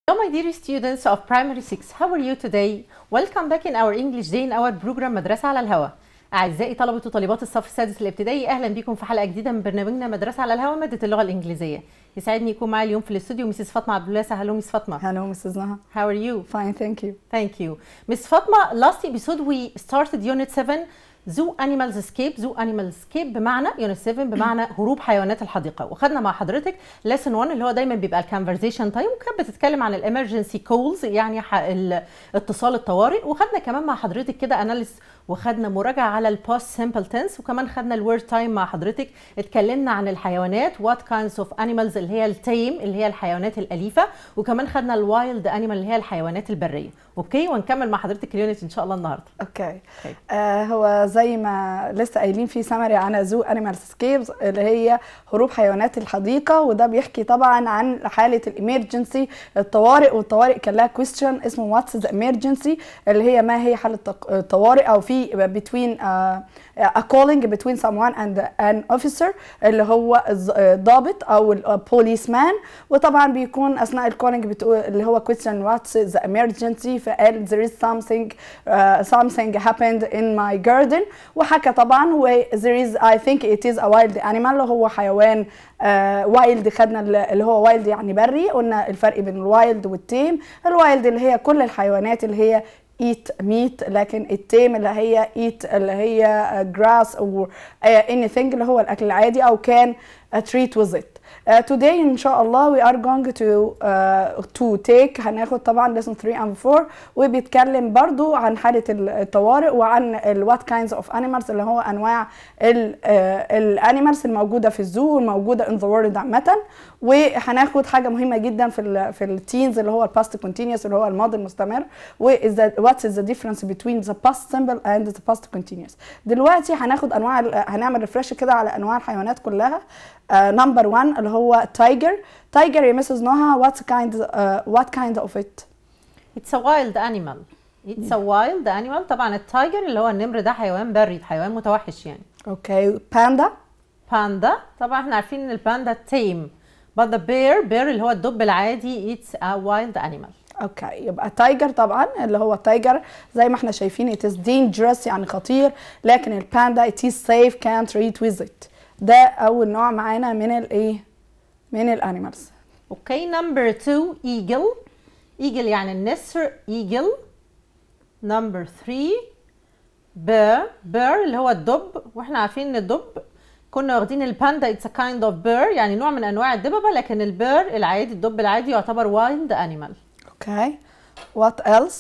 Hello, my dear students of primary 6. How are you today? Welcome back in our English day in our program مدرسة على الهواء. أعزائي طلبة وطالبات الصف السادس الابتدائي أهلا بكم في حلقة جديدة من برنامجنا مدرسة على الهواء مادة اللغة الإنجليزية. يسعدني يكون معي اليوم في الاستوديو مسز فاطمة عبد الله هلو مس فاطمة. Hello, Mrs. Naha. How are you? Fine, thank you. Thank you. Miss Fatma, last episode we started unit 7 Zoo Animals Escape Zoo Animals Escape بمعنى unit 7 بمعنى هروب حيوانات الحديقة وخدنا مع حضرتك lesson 1 اللي هو دايما بيبقى الكونفرزيشن تايم وكانت بتتكلم عن الامرجنسي كولز يعني ح- الاتصال الطوارئ وخدنا كمان مع حضرتك كده اناليس وخدنا مراجعة على الباست سمبل تنس وكمان خدنا الورد تايم مع حضرتك اتكلمنا عن الحيوانات وات كاينز اوف انيمالز اللي هي التيم اللي هي الحيوانات الأليفة وكمان خدنا الوايلد انيمال اللي هي الحيوانات البرية اوكي ونكمل مع حضرتك اليونت ان شاء الله النهارده اوكي أوكي. آه هو زي ما لسه قايلين في سمري عن زو انيمال سكيبز اللي هي هروب حيوانات الحديقه وده بيحكي طبعا عن حاله الامرجنسي الطوارئ والطوارئ كان لها كويستشن اسمه واتس ذا امرجنسي اللي هي ما هي حاله الطق- الطوارئ او في between uh, a calling between someone and an officer اللي هو الز- الضابط او البوليس مان وطبعا بيكون اثناء الكولينج بتقول اللي هو question what's the emergency فقال there is something uh, something happened in my garden وحكى طبعا و there is I think it is a wild animal اللي هو حيوان وايلد خدنا ال- اللي هو وايلد يعني بري قلنا الفرق بين الوايلد والتيم الوايلد اللي هي كل الحيوانات اللي هي eat meat لكن التيم اللي هي eat اللي هي grass or uh, anything اللي هو الاكل العادي او كان uh, treat with it Uh, today ان شاء الله we are going to uh, to take هناخد طبعا lesson 3 and 4 وبيتكلم برضو عن حالة الطوارئ وعن ال what kinds of animals اللي هو انواع الانيمالز الموجودة في الزو والموجودة in the world عامة وهناخد حاجة مهمة جدا في ال في التينز اللي هو الباست continuous اللي هو الماضي المستمر و is that what is the difference between the past simple and the past continuous دلوقتي هناخد انواع ال- هنعمل ريفرش كده على انواع الحيوانات كلها نمبر 1 اللي هو تايجر تايجر يا مسز نوها what kind uh, what kind of it It's a wild animal. It's a wild animal طبعا التايجر اللي هو النمر ده حيوان بري حيوان متوحش يعني اوكي باندا باندا طبعا احنا عارفين ان الباندا تيم but the bear bear اللي هو الدب العادي it's a wild animal اوكي يبقى تايجر طبعا اللي هو التايجر زي ما احنا شايفين it is dangerous يعني خطير لكن الباندا it is safe can't treat with it ده اول نوع معانا من الايه من الانيمالز اوكي نمبر 2 ايجل ايجل يعني النسر ايجل نمبر 3 بير بير اللي هو الدب واحنا عارفين ان الدب كنا واخدين الباندا اتس a kind of bear يعني نوع من انواع الدببه لكن البير العادي الدب العادي يعتبر wild animal اوكي what else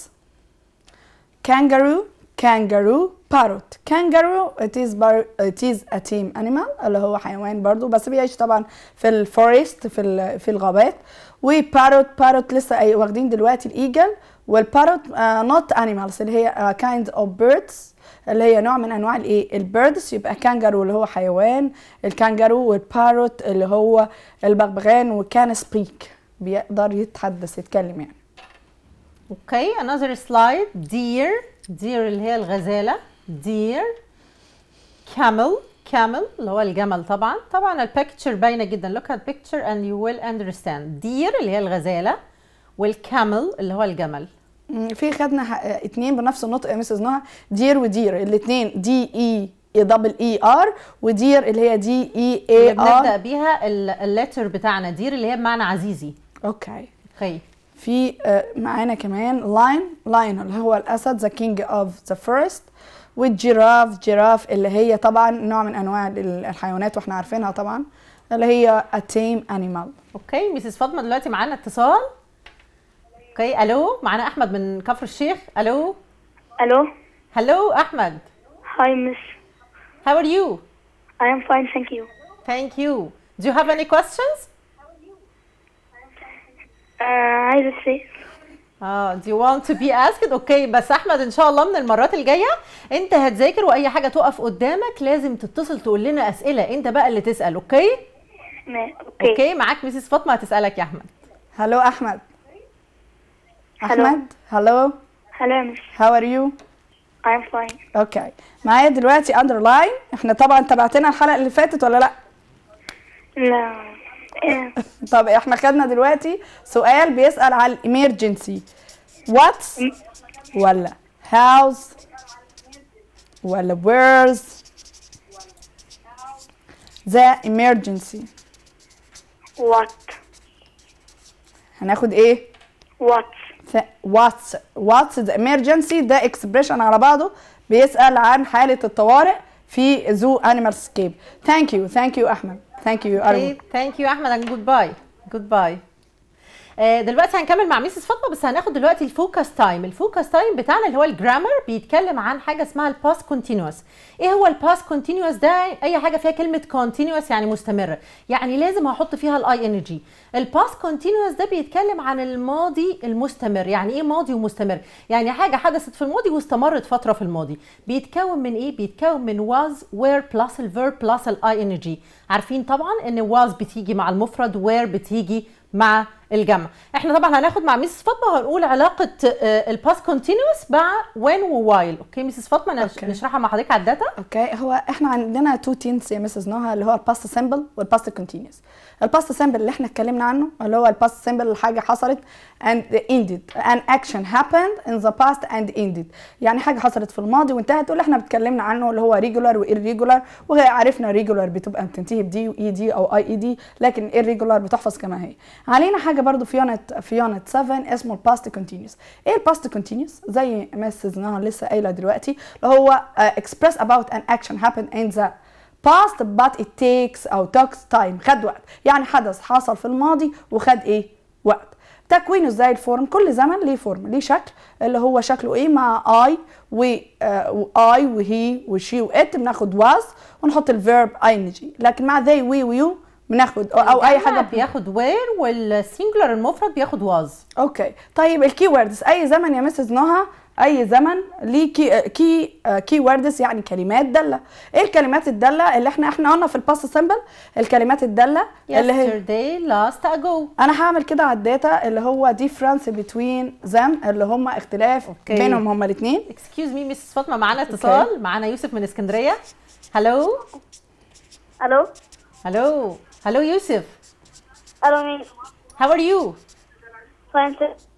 kangaroo kangaroo parrot kangaroo it is bar it is a tame animal اللي هو حيوان برضو بس بيعيش طبعا في الفورست في ال- في الغابات وباروت باروت لسه أي- واخدين دلوقتي الايجل والباروت نوت animals اللي هي uh, kind of birds اللي هي نوع من انواع الايه البيردز يبقى كانجارو اللي هو حيوان الكانجارو والباروت اللي هو البغبغان وكان سبيك بيقدر يتحدث يتكلم يعني اوكي another slide deer deer اللي هي الغزاله deer camel camel اللي هو الجمل طبعا طبعا البيكتشر باينه جدا look at picture and you will understand deer اللي هي الغزاله والكامل اللي هو الجمل مم، في خدنا ح- آه، اتنين بنفس النطق يا مسز نهى دير ودير الاتنين دي اي دبل اي ار ودير اللي هي دي اي اللي اي بنبدا ار بيها اللتر بتاعنا دير اللي هي بمعنى عزيزي اوكي اوكي في آه، معانا كمان لاين لاين اللي هو الاسد ذا كينج اوف ذا فورست والجيراف جيراف اللي هي طبعا نوع من انواع ال- الحيوانات واحنا عارفينها طبعا اللي هي a tame animal اوكي ميسيس فاطمه دلوقتي معانا اتصال اوكي الو معانا احمد من كفر الشيخ الو Hello. هلو احمد Hi, Miss. how are you I am fine, thank you. thank you do you have any questions Uh, عايزة say. اه do you want to be asked اوكي بس احمد ان شاء الله من المرات الجايه انت هتذاكر واي حاجه تقف قدامك لازم تتصل تقول لنا اسئله انت بقى اللي تسال اوكي ما- Okay. اوكي معاك ميسيس فاطمه هتسالك يا احمد هلو احمد Hello. احمد هلو Hello, Miss. هاو ار يو I am fine. اوكي معايا دلوقتي اندرلاين احنا طبعا تابعتنا الحلقه اللي فاتت ولا لا لا آه، طب احنا خدنا دلوقتي سؤال بيسأل على الامرجنسي واتس ولا هاوز ولا where's the emergency what هناخد ايه what th- what's what's the emergency ده expression على بعضه بيسأل عن حالة الطوارئ في زو انيمال سكيب ثانك يو ثانك يو احمد ثانك يو اوكي ثانك يو احمد اند جود باي جود باي دلوقتي هنكمل مع ميسيس فاطمه بس هناخد دلوقتي الفوكس تايم الفوكس تايم بتاعنا اللي هو الجرامر بيتكلم عن حاجه اسمها الباست كونتينوس ايه هو الباست كونتينوس ده اي حاجه فيها كلمه كونتينوس يعني مستمره يعني لازم هحط فيها الاي ان جي الباست كونتينوس ده بيتكلم عن الماضي المستمر يعني ايه ماضي ومستمر يعني حاجه حدثت في الماضي واستمرت فتره في الماضي بيتكون من ايه بيتكون من was where plus الفيرب plus الاي ان جي عارفين طبعا ان was بتيجي مع المفرد where بتيجي مع الجمع احنا طبعا هناخد مع ميسيس فاطمه وهنقول علاقه الباست كونتينوس مع when ووايل اوكي ميسيس فاطمه نش- أوكي. نشرحها مع حضرتك على الداتا اوكي هو احنا عندنا تو تينز يا مسز نوها اللي هو الباست سيمبل والباست كونتينوس الباست سيمبل اللي احنا اتكلمنا عنه اللي هو الباست سيمبل الحاجه حصلت and ended an action happened in the past and ended يعني حاجه حصلت في الماضي وانتهت واللي احنا اتكلمنا عنه اللي هو regular و irregular وعرفنا regular بتبقى بتنتهي بدي واي دي او اي اي دي لكن irregular بتحفظ كما هي علينا حاجه برضو في يونت في يونت 7 اسمه الباست كونتينوس ايه الباست كونتينوس زي مسز نهى لسه قايله دلوقتي اللي هو uh, express about an action happened in the past but it takes او takes time خد وقت يعني حدث حصل في الماضي وخد ايه وقت تكوينه ازاي الفورم كل زمن ليه فورم ليه شكل اللي هو شكله ايه مع اي و اي وهي وشي وات بناخد was ونحط الفيرب اي ان جي لكن مع they we ويو بناخد او, أو اي الجمع حاجه بياخد where والسنجولار المفرد بياخد was اوكي طيب الكي ووردز اي زمن يا مسز نهى اي زمن ليه كي كي كي ووردز يعني كلمات داله ايه الكلمات الداله اللي احنا احنا قلنا في الباست سيمبل الكلمات الداله اللي هي yesterday last ago انا هعمل كده على الداتا اللي هو difference between them اللي هم اختلاف أوكي. بينهم هم الاثنين excuse me ميسيس فاطمه معانا اتصال معانا يوسف من اسكندريه هلو الو هلو هلو يوسف الو مين how are you فاين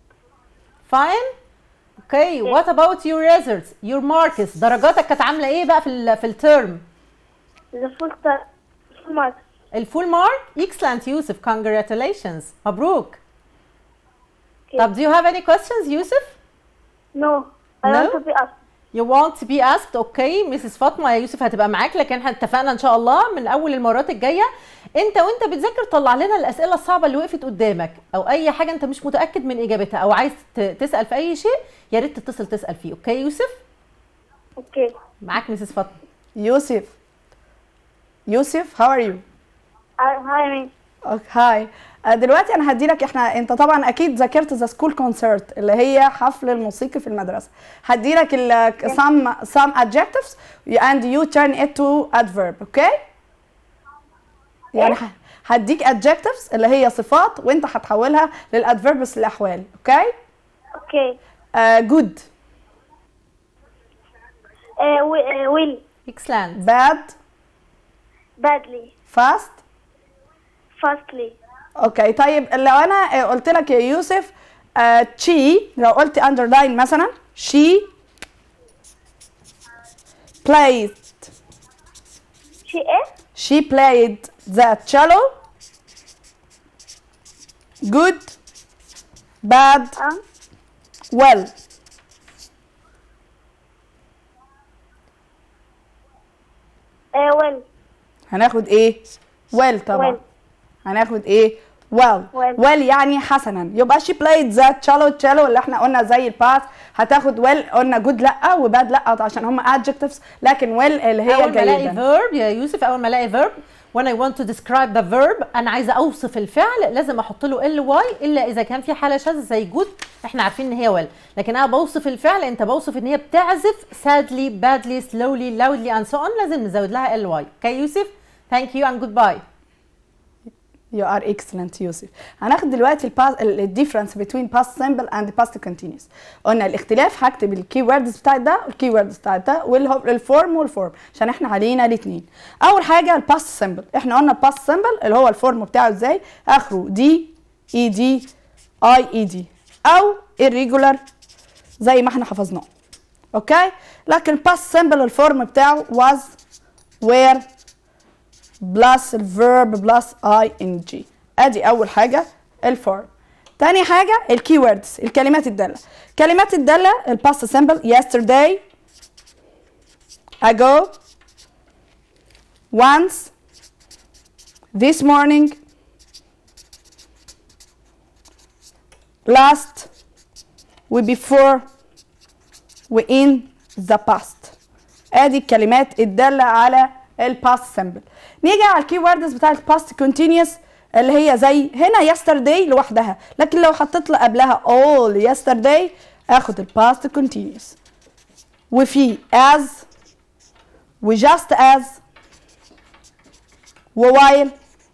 fine okay what about your results your marks درجاتك كانت عامله ايه بقى في ال في الترم ذا فول فول مارك الفول مارك excellent يوسف congratulations مبروك Okay. طب do you have any questions يوسف نو I No? want to be asked You want to be asked اوكي ميسيس فاطمه يا يوسف هتبقى معاك لكن احنا اتفقنا ان شاء الله من اول المرات الجايه انت وانت بتذاكر طلع لنا الاسئله الصعبه اللي وقفت قدامك او اي حاجه انت مش متاكد من اجابتها او عايز ت- تسال في اي شيء يا ريت تتصل تسال فيه اوكي يوسف اوكي معاك ميسيس فاطمه يوسف يوسف how are you هاي مين هاي دلوقتي انا هدي لك احنا انت طبعا اكيد ذاكرت ذا سكول كونسرت اللي هي حفل الموسيقي في المدرسه هدي لك ال some some adjectives and you turn it to adverb اوكي يعني ه- هديك adjectives اللي هي صفات وانت هتحولها للادفيربس الاحوال اوكي اوكي uh, good ويل excellent bad badly fast fastly اوكي طيب لو انا قلت لك يا يوسف آه she لو قلت underline مثلا she played شي ايه she played the cello good bad اه well ويل هناخد ايه well طبعا well هناخد ايه well well. well يعني حسنا يبقى she played the cello cello اللي احنا قلنا زي الباس هتاخد well قلنا good لا وباد لا عشان هم adjectives لكن well اللي هي اول ما الاقي جيدا verb يا يوسف اول ما الاقي verb when I want to describe the verb انا عايزه اوصف الفعل لازم احط له ال واي الا اذا كان في حاله شاذه زي جود احنا عارفين ان هي well لكن انا بوصف الفعل انت بوصف ان هي بتعزف sadly badly slowly loudly and so on لازم نزود لها ال واي اوكي يوسف thank you and goodbye You are excellent يوسف هناخد دلوقتي الديفرنس بين past simple and past continuous قلنا الاختلاف هكتب الكي ووردز بتاعت ده والكي ووردز بتاعت ده والفورم والفورم عشان احنا علينا الاثنين اول حاجه الباست سيمبل احنا قلنا الباست سيمبل اللي هو الفورم بتاعه ازاي اخره دي اي دي اي اي دي او irregular زي ما احنا حفظناه اوكي لكن past simple الفورم بتاعه was were بلس الفيرب بلس اي ان جي ادي اول حاجه الفورم تاني حاجه الكي ووردز الكلمات الداله كلمات الداله الباست سيمبل yesterday ago once this morning last و before و in the past ادي الكلمات الداله على الباست سيمبل نيجي على الكي ووردز بتاع الباست كونتينيوس اللي هي زي هنا yesterday لوحدها لكن لو حطيت له قبلها all yesterday اخد الباست كونتينيوس وفي as و just as و while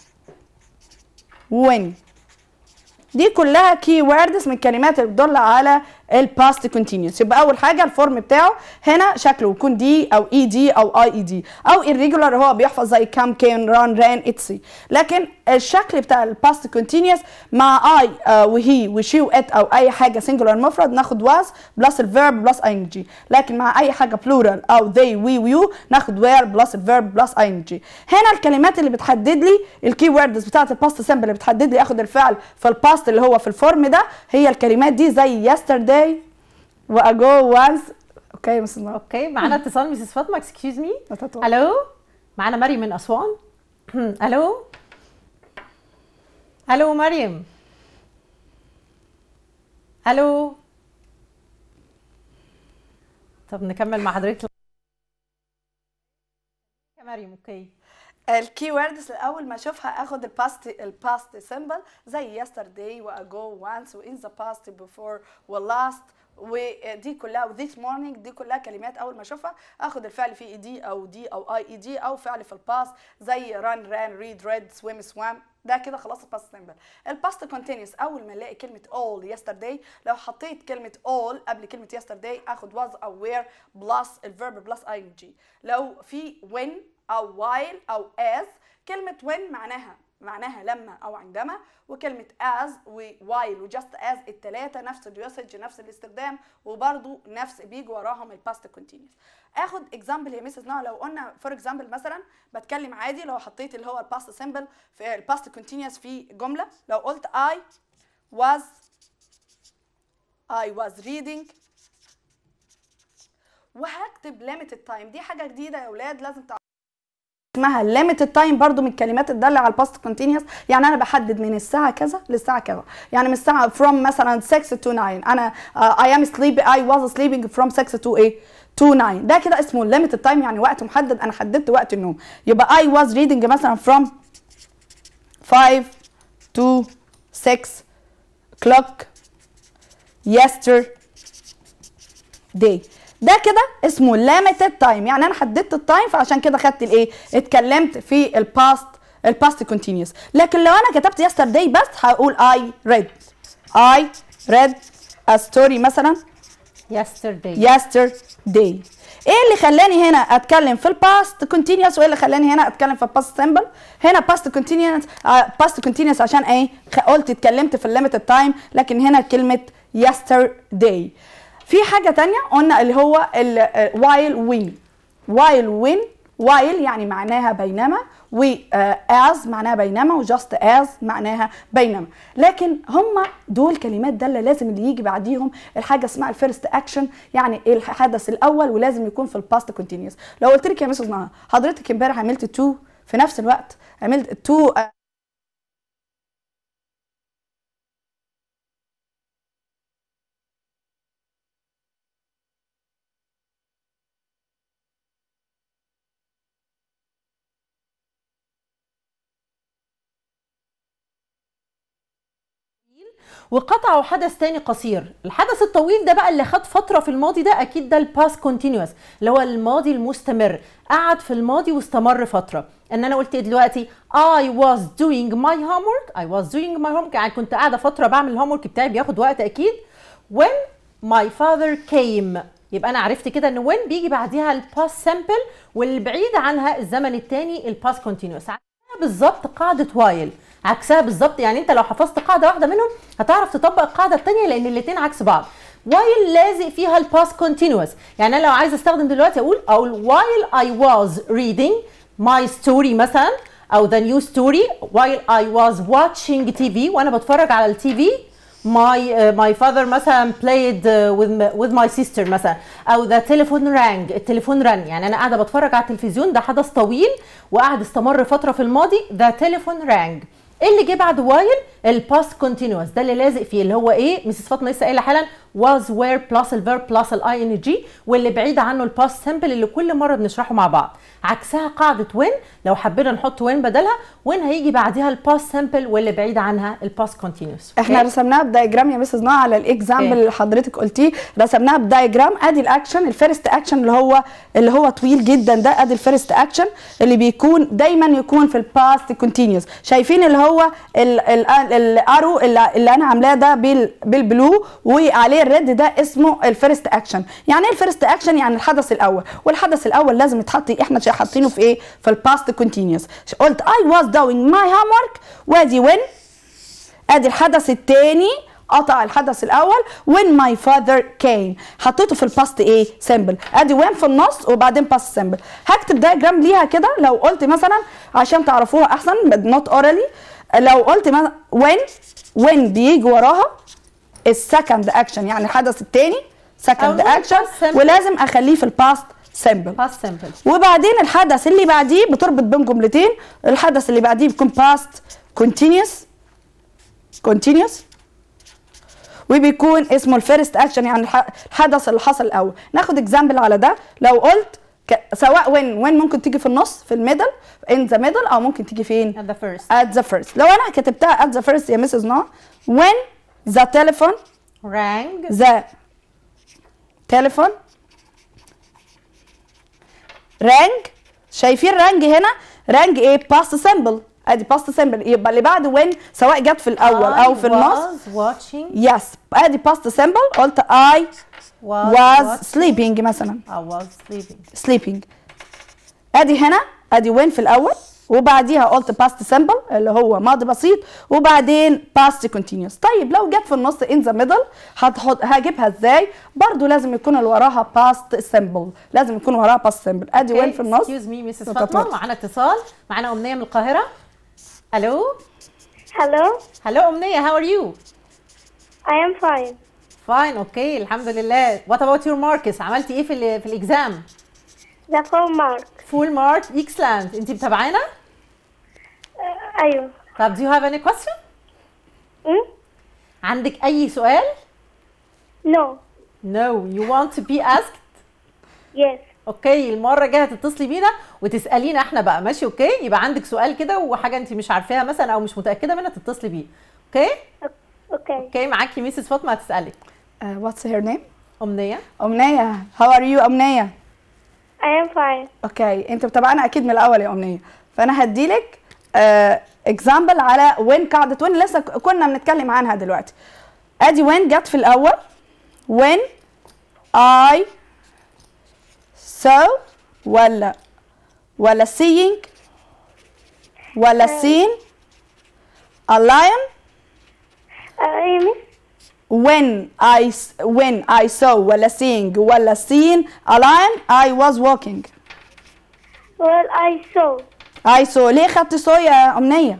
when دي كلها كي ووردز من الكلمات اللي بتدل على الباست كونتينيوس يبقى اول حاجه الفورم بتاعه هنا شكله يكون دي او اي دي او اي اي دي او irregular هو بيحفظ زي كام كان ران ران اتسي لكن الشكل بتاع الباست كونتينيوس مع اي وهي وشي وات او اي حاجه سنجولار مفرد ناخد واز بلس الفيرب بلس اي ان جي لكن مع اي حاجه بلورال او they وي ويو ناخد وير بلس الفيرب بلس اي ان جي هنا الكلمات اللي بتحدد لي الكي ووردز بتاعت الباست سيمبل اللي بتحدد لي اخد الفعل في الباست اللي هو في الفورم ده هي الكلمات دي زي yesterday واجو وانس اوكي مس اوكي معانا اتصال مسز فاطمه اكسكيوز مي الو الو معانا مريم من اسوان الو الو مريم الو طب نكمل مع حضرتك يا مريم اوكي الكي ووردز الاول ما اشوفها اخد الباست الباست سيمبل زي yesterday واجو وانس وان ذا باست بيفور ولاست ودي كلها وذيس مورنينج دي كلها كلمات اول ما اشوفها اخد الفعل فيه اي دي او دي او اي اي دي او فعل في الباست زي ران ران ريد ريد سويم سوام ده كده خلاص الباست سيمبل الباست كونتينيوس اول ما الاقي كلمه all yesterday لو حطيت كلمه all قبل كلمه yesterday اخد was او were بلس الفيرب بلس اي ان جي لو في when او while او as كلمه when معناها معناها لما او عندما وكلمه as و while و just as الثلاثه نفس اليوسج نفس الاستخدام وبرده نفس بيجي وراهم الباست كونتينيوس اخد اكزامبل يا ميسز نوع لو قلنا فور اكزامبل مثلا بتكلم عادي لو حطيت اللي هو الباست سيمبل في الباست كونتينيوس في جمله لو قلت I was I was reading وهكتب limited time دي حاجه جديده يا اولاد لازم تعرفوا اسمها limited time برضو من الكلمات الداله على الباست كونتينيوس يعني انا بحدد من الساعه كذا للساعه كذا يعني من الساعه from مثلا 6 to 9 انا uh, I am sleeping I was sleeping from 6 to ايه to 9 ده كده اسمه limited time يعني وقت محدد انا حددت وقت النوم يبقى I was reading مثلا from 5 to 6 clock yesterday ده كده اسمه limited time يعني انا حددت التايم فعشان كده خدت الايه اتكلمت في الباست الباست continuous لكن لو انا كتبت yesterday بس هقول I read I read a story مثلا yesterday yesterday ايه اللي خلاني هنا اتكلم في الباست كونتينيوس وايه اللي خلاني هنا اتكلم في الباست سيمبل هنا باست كونتينيوس باست كونتينيوس عشان ايه خ- قلت اتكلمت في الليميتد تايم لكن هنا كلمه yesterday في حاجه تانية قلنا اللي هو ال while when while when while يعني معناها بينما و آه، as معناها بينما و just as معناها بينما لكن هم دول كلمات داله لازم اللي يجي بعديهم الحاجه اسمها الفيرست اكشن يعني الحدث الاول ولازم يكون في الباست كونتينيوس لو قلت لك يا مسز نهى حضرتك امبارح عملت تو في نفس الوقت عملت تو وقطعوا حدث تاني قصير الحدث الطويل ده بقى اللي خد فتره في الماضي ده اكيد ده الباس كونتينوس اللي هو الماضي المستمر قعد في الماضي واستمر فتره ان انا قلت ايه دلوقتي I was doing my homework I was doing my homework يعني كنت قاعده فتره بعمل الهومورك بتاعي بياخد وقت اكيد when my father came يبقى انا عرفت كده ان when بيجي بعديها الباست سامبل والبعيد عنها الزمن الثاني الباست كونتينوس بالظبط قاعده وايل عكسها بالظبط يعني انت لو حفظت قاعده واحده منهم هتعرف تطبق القاعده الثانيه لان الاثنين عكس بعض وايل لازق فيها الباست كونتينوس يعني انا لو عايزه استخدم دلوقتي اقول اقول while I was reading my story مثلا او the new story while I was watching TV وانا بتفرج على التي في my uh, my father مثلا played uh, with my, with my sister مثلا او the telephone rang التليفون رن يعني انا قاعده بتفرج على التلفزيون ده حدث طويل وقعد استمر فتره في الماضي the telephone rang ايه اللي جه بعد وايل الباست كونتينوس ده اللي لازق فيه اللي هو ايه مسز فاطمه لسه قايله حالا was where plus الفيرب plus الاي ان جي واللي بعيد عنه الباست سامبل اللي كل مره بنشرحه مع بعض عكسها قاعده وين لو حبينا نحط وين بدلها وين هيجي بعدها الباست سامبل واللي بعيد عنها الباست كونتينوس احنا رسمناها بدايجرام يا مسز نوع على الاكزامبل اوكي. اللي حضرتك قلتيه رسمناها بدايجرام ادي الاكشن الفيرست اكشن اللي هو اللي هو طويل جدا ده ادي الفيرست اكشن اللي بيكون دايما يكون في الباست كونتينيوس شايفين اللي هو ال- ال- الارو اللي اللي انا عاملاه ده بال- بالبلو وعليه الريد ده اسمه الفيرست اكشن يعني ايه الفيرست اكشن يعني الحدث الاول والحدث الاول لازم يتحط احنا حاطينه في ايه في الباست كونتينيوس قلت I was doing my homework وادي when ادي الحدث الثاني قطع الحدث الاول when my father came حطيته في الباست ايه سيمبل ادي when في النص وبعدين باست سيمبل هكتب دايجرام ليها كده لو قلت مثلا عشان تعرفوها احسن not orally لو قلت مثلا when when بيجي وراها السكند اكشن يعني الحدث الثاني سكند أو نقول اكشن past simple. ولازم اخليه في الباست سيمبل باست سامبل وبعدين الحدث اللي بعديه بتربط بين جملتين الحدث اللي بعديه بيكون past continuous continuous وبيكون اسمه الفيرست اكشن يعني الح- الحدث اللي حصل الاول ناخد اكزامبل على ده لو قلت ك... سواء وين وين ممكن تيجي في النص في الميدل in the middle او ممكن تيجي فين at the first at the first لو انا كتبتها at the first يا مسز نوع when the telephone rang the telephone rang شايفين رانج هنا رانج ايه باست سيمبل ادي باست سيمبل يبقى اللي بعد وين سواء جت في الاول او في I النص was watching يس ادي باست سيمبل قلت I was, was watching. sleeping مثلا I was sleeping sleeping ادي هنا ادي وين في الاول وبعديها قلت باست سيمبل اللي هو ماضي بسيط وبعدين باست كونتينيوس طيب لو جت في النص ان ذا ميدل هتحط هجيبها ازاي برضو لازم يكون اللي وراها باست سيمبل لازم يكون وراها باست سيمبل ادي وين في النص اكسكيوز مي مسز اتفضل. فاطمه معانا اتصال معانا امنيه من القاهره الو Hello, هلو امنيه هاو ار يو I am fine. فاين اوكي الحمد لله وات اباوت يور ماركس عملتي ايه في ال في الاكزام The full mark. فول مارك اكسلنت انت متابعانا Uh, أيوه. طب do you have any question Hmm? عندك اي سؤال No. no you want to be asked Yes. اوكي المره الجايه هتتصلي بينا وتسالينا احنا بقى ماشي اوكي يبقى عندك سؤال كده وحاجه انت مش عارفاها مثلا او مش متاكده منها تتصلي بيه اوكي Okay. اوكي معاكي ميسيس فاطمه هتسالك واتس هير نيم امنيه امنيه هاو ار يو امنيه I am fine. اوكي انت متابعانا اكيد من الاول يا امنيه فانا هديلك اكزامبل على وين قاعده وين لسه ك- كنا بنتكلم عنها دلوقتي ادي وين جت في الاول when I saw ولا ولا seeing ولا seen a lion Uh, you miss? when I s- when I saw ولا seeing ولا seen a lion I was walking Well, I saw. اي سو ليه خدت سو يا امنيه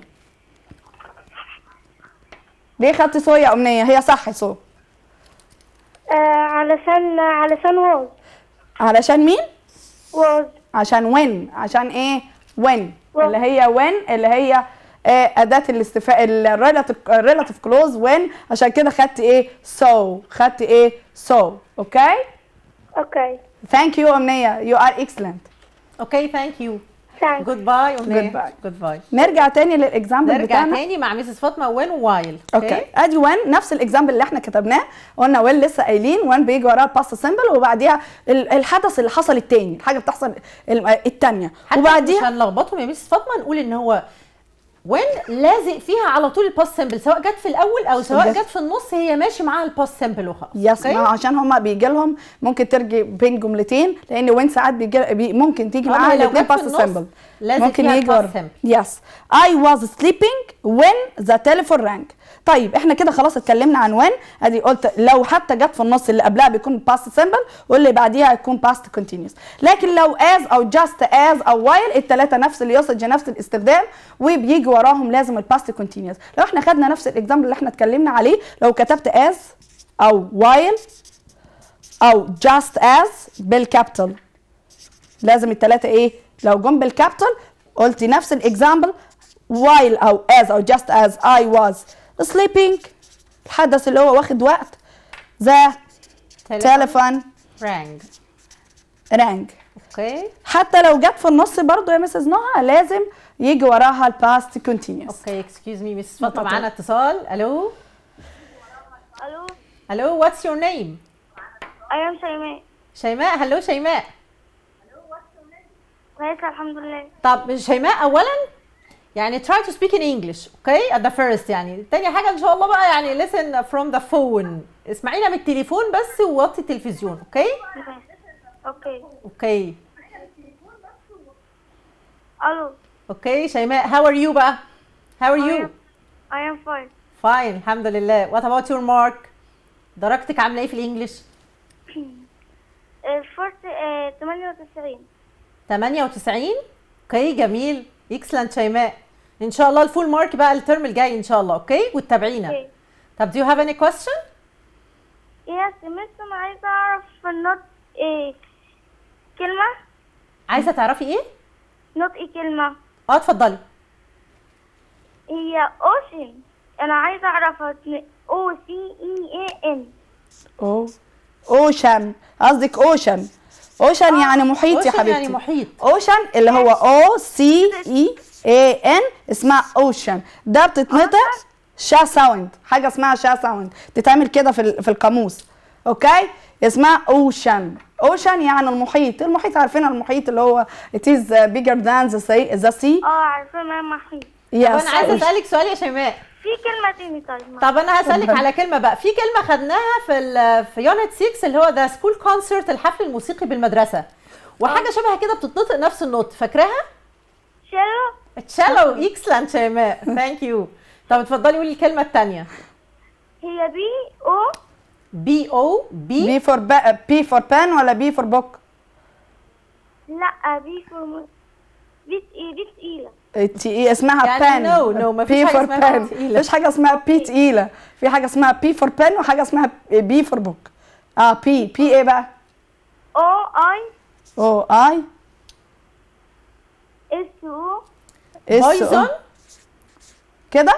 ليه خدت سو يا امنيه هي صح سو Uh, علشان علشان was. علشان مين Was. عشان وين عشان ايه وين When. اللي هي وين اللي هي آه، اداه الاستفاء الريلاتيف كلوز وين عشان كده خدت ايه سو خدت ايه سو اوكي Okay. ثانك يو امنيه يو ار اكسلنت اوكي ثانك يو ثانك جود باي Goodbye. جود باي نرجع تاني للاكزامبل نرجع بتاعنا تاني مع ميسيس فاطمه وين ووايل اوكي ادي وين نفس الاكزامبل اللي احنا كتبناه قلنا وين لسه قايلين وين بيجي وراها الباست سيمبل وبعديها ال- الحدث اللي حصل التاني الحاجه بتحصل ال- التانيه حتى مش وبعديها هنلخبطهم يا ميسيس فاطمه نقول ان هو وين لازق فيها على طول الباست سيمبل سواء جت في الاول او سواء جت- جت في النص هي ماشي معاها الباست سيمبل وخلاص يس أوكي؟ ما هو عشان هما بيجي لهم ممكن ترجي بين جملتين لان وين ساعات بيجي بي ممكن تيجي أما معاها لو الاثنين جت في باست النص، سيمبل لازم ممكن فيها يجي الباست ورا سيمبل. يس I was sleeping when the telephone rang طيب احنا كده خلاص اتكلمنا عن when ادي قلت لو حتى جت في النص اللي قبلها بيكون باست سيمبل واللي بعديها هيكون باست continuous لكن لو as او just as او while الثلاثه نفس اليوسج نفس الاستخدام وبيجي وراهم لازم الباست continuous لو احنا خدنا نفس الاكزامبل اللي احنا اتكلمنا عليه لو كتبت as او while او just as بالكابيتال لازم الثلاثه ايه لو جم بالكابيتال قلت نفس الاكزامبل while او as او just as I was sleeping الحدث اللي هو واخد وقت the telephone رانج rang اوكي حتى لو جت في النص برضو يا مسز نهى لازم يجي وراها الباست continuous اوكي اكسكيوز مي ميسيس فاطمه اتفضل. معانا اتصال الو الو الو واتس يور نيم I am شيماء شيماء هلو شيماء كويسة الحمد لله طب شيماء اولا يعني try to speak in English اوكي at the first يعني تاني حاجه ان شاء الله بقى يعني listen from the phone اسمعينا من التليفون بس ووطي التلفزيون اوكي اوكي اوكي الو اوكي شيماء how are you بقى how are I you am, I am fine fine الحمد لله what about your mark درجتك عامله ايه في الانجليش الفورت آه، 98 98 اوكي جميل اكسلنت شيماء ان شاء الله الفول مارك بقى الترم الجاي ان شاء الله اوكي وتتابعينا اوكي طب do you have any question يس مس انا عايزة اعرف النوت ايه كلمة عايزه تعرفي ايه نوت ايه كلمة اه اتفضلي هي اوشن انا عايزة اعرفها او سي اي اي ان او اوشن قصدك اوشن اوشن يعني محيط يا Ocean حبيبتي يعني محيط اوشن اللي هو او سي اي اي ان اسمها اوشن ده بتتنطق شا ساوند حاجه اسمها شا ساوند تتعمل كده في ال- في القاموس اوكي اسمها اوشن اوشن يعني المحيط المحيط عارفين المحيط اللي هو it is bigger than the sea the sea اه عارفة ما محيط طب yes انا عايزه اسالك سؤال يا شيماء في كلمة تاني طيب طب انا هسالك اتفضل. على كلمه بقى في كلمه خدناها في ال في يونت 6 اللي هو ذا سكول كونسرت الحفل الموسيقي بالمدرسه وحاجه شبه كده بتتنطق نفس النوت فاكراها شلو تشالو اكسلنت شيماء ثانك يو طب اتفضلي قولي الكلمه الثانيه هي بي او بي او بي B for ba- P for pen ولا B for book لا بي فور بي تقيلة بي تقيلة تي إيه اسمها يعني pen no، no، مفيش P حاجة for اسمها pen تقيلة. مفيش حاجة اسمها P تقيلة في حاجة اسمها P for pen وحاجة اسمها B for book اه P P ايه بقى؟ او اي او اي اس او اس بايزون كده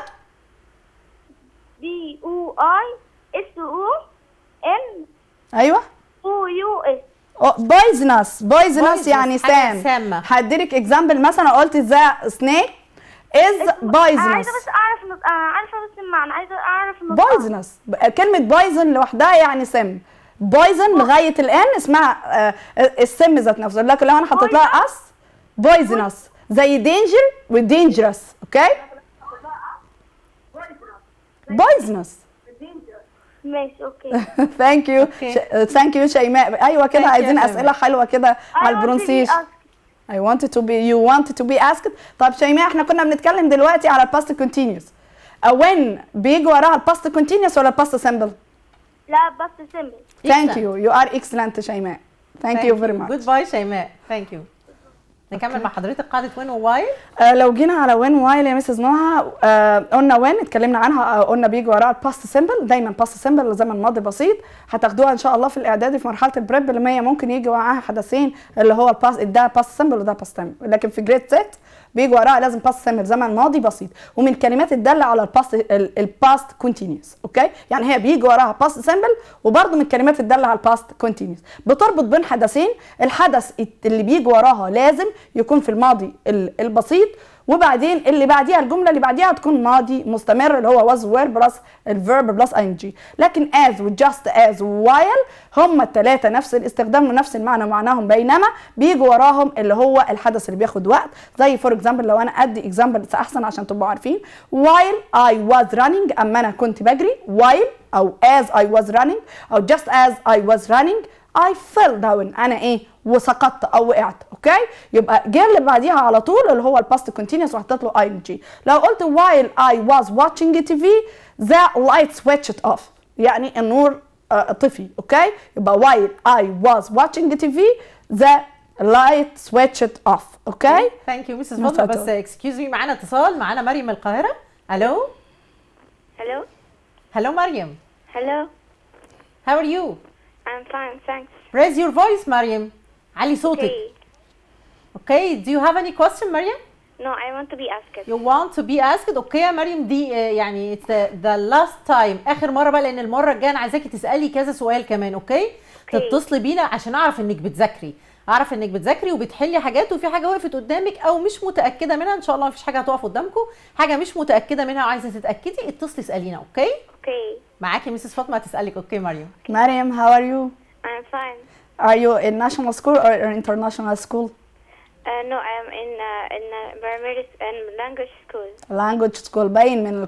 بي او اي اس او ان ايوه او يو اس بويزنس بويزنس Poisonous، يعني حاجة سام سامة. هديلك اكزامبل مثلا قلت ذا سنيك از انا بويزنس عايزة بس اعرف النط- انا عارفة بس المعنى عايزة اعرف النطق بويزنس كلمة بويزن لوحدها يعني سم بويزن لغاية الآن اسمها آه، السم ذات نفسه لكن لو أنا حطيت لها اس بويزنس زي دينجر ودينجرس أوكي بويزنس ماشي اوكي ثانك يو Okay. ثانك يو شيماء أيوه كده Thank you عايزين يا أسئلة حلوة كده على البرونسيشن I wanted to be you wanted to be asked طب شيماء احنا كنا بنتكلم دلوقتي على الباست كونتينيوس when بيجي وراها الباست كونتينيوس ولا الباست سمبل لا بس سمبل Thank you. You are excellent شيماء. Thank you very much. جود باي شيماء ثانك يو نكمل مع حضرتك قاعده وين وواي آه لو جينا على وين وايل يا مسز نهى آه قلنا وين اتكلمنا عنها آه قلنا بيجي وراها الباست سيمبل دايما باست سيمبل زمن ماضي بسيط هتاخدوها ان شاء الله في الاعدادي في مرحله البريب اللي هي ممكن يجي معاها حدثين اللي هو الباس ده باست سيمبل وده باست سيمبل لكن في جريد 6 بيجي وراها لازم باست سيمبل زمن ماضي بسيط ومن الكلمات الداله على الباست الباست كونتينيوس اوكي يعني هي بيجي وراها باست سيمبل وبرده من الكلمات الداله على الباست كونتينيوس بتربط بين حدثين الحدث اللي بيجي وراها لازم يكون في الماضي ال- البسيط وبعدين اللي بعديها الجمله اللي بعديها تكون ماضي مستمر اللي هو was were بلس الفيرب بلس ing لكن as و just as و while هم الثلاثه نفس الاستخدام ونفس المعنى ومعناهم بينما بيجوا وراهم اللي هو الحدث اللي بياخد وقت زي فور اكزامبل لو انا ادي اكزامبل احسن عشان تبقوا عارفين while I was running اما انا كنت بجري while او as I was running او just as I was running I fell down انا ايه وسقطت او وقعت اوكي يبقى جه اللي بعديها على طول اللي هو الباست كونتينوس وحطيت له اي جي لو قلت while I was watching TV the light switched off يعني النور آه، طفي اوكي يبقى while I was watching TV the light switched off اوكي ثانك يو مسز No فاطمه problem. بس اكسكيوز مي معانا اتصال معانا مريم من القاهره الو Hello? هلو مريم Hello? هاو ار يو I'm fine, thanks. raise your voice مريم علي صوتك Okay. اوكي do you have any question مريم No, I want to be asked. You want to be asked اوكي يا مريم دي آه، يعني it's the, the last time اخر مره بقى لان المره الجايه انا عايزاكي تسالي كذا سؤال كمان اوكي أوكي. تتصلي بينا عشان اعرف انك بتذاكري اعرف انك بتذاكري وبتحلي حاجات وفي حاجه وقفت قدامك او مش متاكده منها ان شاء الله مفيش حاجه هتقف قدامكم حاجه مش متاكده منها وعايزه تتاكدي اتصلي اسالينا اوكي Okay. معاكي ميسيس فاطمه هتسالك اوكي مريم مريم how are you I'm fine. are you in national school or in international school Uh, no, I'm in uh, in uh, primary s- in language school. language school باين من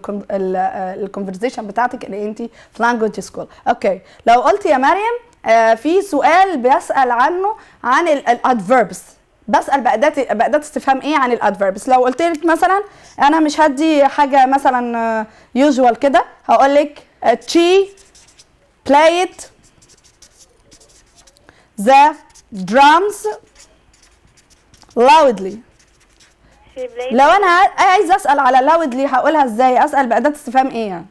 الكونفرزيشن بتاعتك اللي انت في language school اوكي لو قلت يا مريم آه، في سؤال بيسال عنه عن الادفيربس بسال باداه باداه استفهام ايه عن الادفيربس لو قلت لك مثلا انا مش هدي حاجه مثلا يوجوال كده هقول لك she played the drums loudly She played. لو انا ع- عايز اسال على لاودلي هقولها ازاي اسال باداه استفهام ايه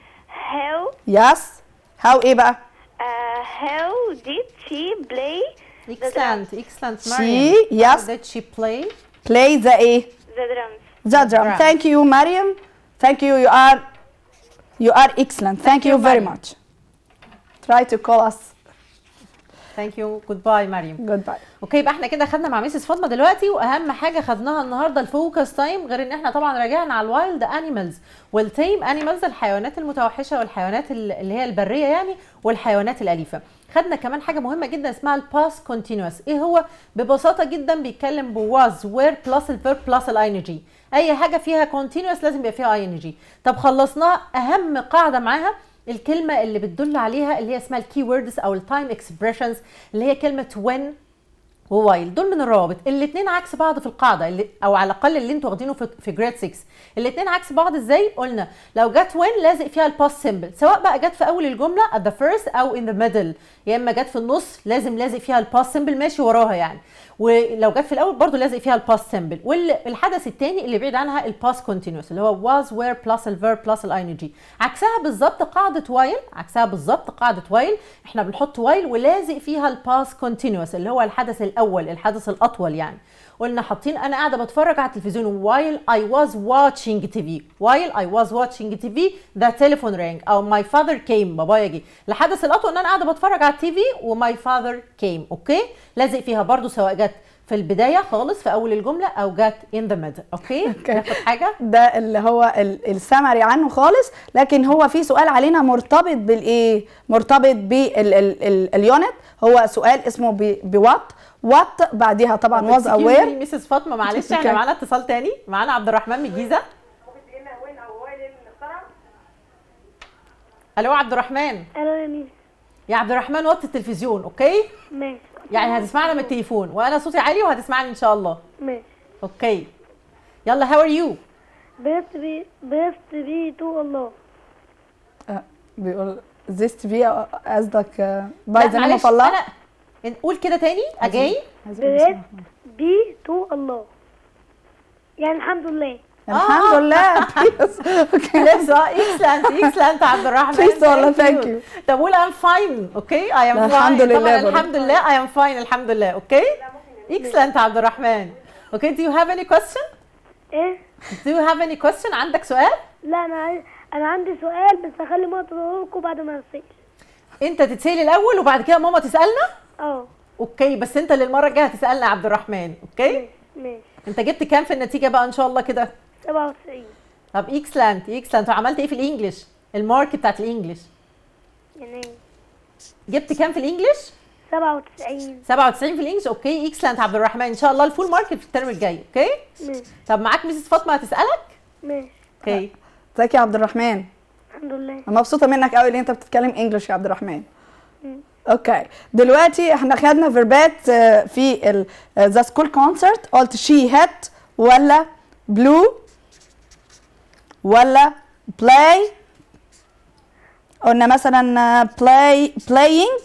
How يس هاو ايه بقى uh, how did she play excellent excellent She- مريم yes. How did she play play the ايه the drums? the drum Drum. thank you مريم thank you you are you are excellent thank you you, very مريم. much try to call us thank you goodbye مريم goodbye اوكي يبقى احنا كده خدنا مع ميسيس فاطمه دلوقتي واهم حاجه خدناها النهارده الفوكس تايم غير ان احنا طبعا راجعنا على الوايلد انيمالز والتيم انيمالز الحيوانات المتوحشه والحيوانات ال- اللي هي البريه يعني والحيوانات الاليفه خدنا كمان حاجه مهمه جدا اسمها الباس كونتينوس ايه هو ببساطه جدا بيتكلم بواز وير بلس الفيرب بلس الاي اي حاجه فيها كونتينوس لازم يبقى فيها اي طب خلصناها اهم قاعده معاها الكلمه اللي بتدل عليها اللي هي اسمها الكي ووردز او التايم اكسبريشنز اللي هي كلمه when ووايل دول من الروابط الاثنين عكس بعض في القاعده اللي او على الاقل اللي انتوا واخدينه في في جريد 6 الاثنين عكس بعض ازاي قلنا لو جت وين لازق فيها الباست سيمبل سواء بقى جت في اول الجمله at the first او in the middle يا اما جت في النص لازم لازق فيها الباست سيمبل ماشي وراها يعني ولو جت في الاول برضو لازق فيها الباست سيمبل والحدث الثاني اللي بعيد عنها الباست كونتينوس اللي هو was were plus الفيرب plus الاي عكسها بالظبط قاعده وايل عكسها بالظبط قاعده وايل احنا بنحط وايل ولازق فيها الباست كونتينوس اللي هو الحدث الاول الحدث الاطول يعني قلنا حاطين انا قاعده بتفرج على التلفزيون while I was watching TV while I was watching TV the telephone rang او my father came بابايا جه الحدث الاطول ان انا قاعده بتفرج على التي في وماي father came اوكي لازق فيها برضو سواء جت في البدايه خالص في اول الجمله او جت in the middle اوكي أوكي. ناخد حاجه ده اللي هو السمري عنه خالص لكن هو في سؤال علينا مرتبط بالايه مرتبط باليونت هو سؤال اسمه بوات وات بعديها طبعا واز اوير ميسيس فاطمه معلش احنا أوكي. معانا اتصال تاني معانا عبد الرحمن من الجيزه الو عبد الرحمن الو يا ميس يا عبد الرحمن وطي التلفزيون اوكي ماشي يعني هتسمعنا من التليفون وانا صوتي عالي وهتسمعني ان شاء الله ماشي اوكي يلا هاو ار يو بيست بي بيست بي تو الله آه، بيقول زيست في قصدك باي ذا نيم اوف الله انا قول كده تاني اجاي بيست بي تو الله يعني الحمد لله الحمد لله اوكي لسه اكسلنت اكسلنت عبد الرحمن Please والله, Thank thank you. you. طب قول ام فاين اوكي اي ام لا، فاين الحمد لله طبعا برضه. الحمد لله اي ام فاين الحمد لله اوكي اكسلنت عبد الرحمن اوكي do you have any question ايه Do you have any question عندك سؤال لا انا عايز- انا عندي سؤال بس هخلي ماما تقول لكم بعد ما اسال انت تتسأل الاول وبعد كده ماما تسألنا اه اوكي بس انت للمره الجايه هتسألنا يا عبد الرحمن اوكي ماشي انت جبت كام في النتيجه بقى ان شاء الله كده 97 طب اكسلنت اكسلنت وعملت ايه في الانجليش المارك بتاعت الانجليش يعني جبت كام في الانجليش 97 97 في الانجليش اوكي اكسلنت عبد الرحمن ان شاء الله الفول مارك في الترم الجاي اوكي ماشي طب معاك ميسيس فاطمه هتسالك ماشي اوكي ازيك يا عبد الرحمن الحمد لله انا مبسوطه منك قوي ان انت بتتكلم انجلش يا عبد الرحمن مم. اوكي دلوقتي احنا خدنا فيربات آه، في ذا سكول كونسرت قلت شي هات ولا بلو ولا بلاي قلنا مثلا بلاي بلاينج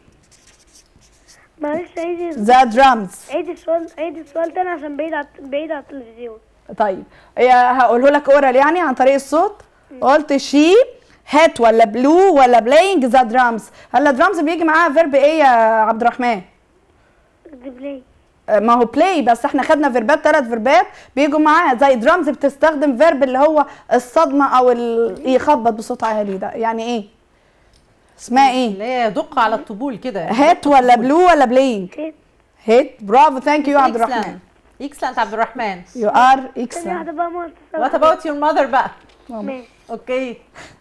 معلش عيدي ذا درامز عيدي السؤال عيدي السؤال تاني عشان بعيد على بعيد على التلفزيون طيب يا هقوله لك اورال يعني عن طريق الصوت قلت شي هات ولا بلو ولا بلاينج ذا درامز هلا درامز بيجي معاها فيرب ايه يا عبد الرحمن دي بلاي ما هو بلاي بس احنا خدنا فيربات ثلاث فيربات بيجوا معاها زي درامز بتستخدم فيرب اللي هو الصدمه او ال- يخبط بصوت عالي ده يعني ايه اسمها ايه اللي هي دق على الطبول كده هات ولا بلو ولا بلاينج هيت هيت برافو ثانك يو عبد الرحمن اكسلنت عبد الرحمن يو ار تاني اكسلنت واحدة بقى ما وات اباوت يور ماذر بقى ماشي اوكي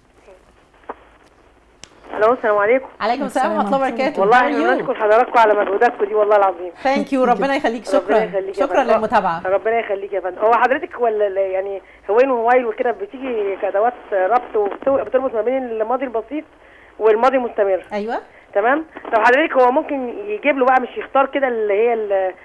الو السلام عليكم عليكم السلام ورحمه الله وبركاته والله احنا بنشكر حضراتكم على مجهوداتكم دي والله العظيم ثانك يو ربنا يخليك ربنا شكرا يخليك يا شكرا فندم. للمتابعه ربنا يخليك يا فندم هو حضرتك ولا ال- يعني هواين وهوايل وكده بتيجي كادوات ربط وبتربط ما بين الماضي البسيط والماضي المستمر ايوه تمام طب حضرتك هو ممكن يجيب له بقى مش يختار كده اللي هي ال-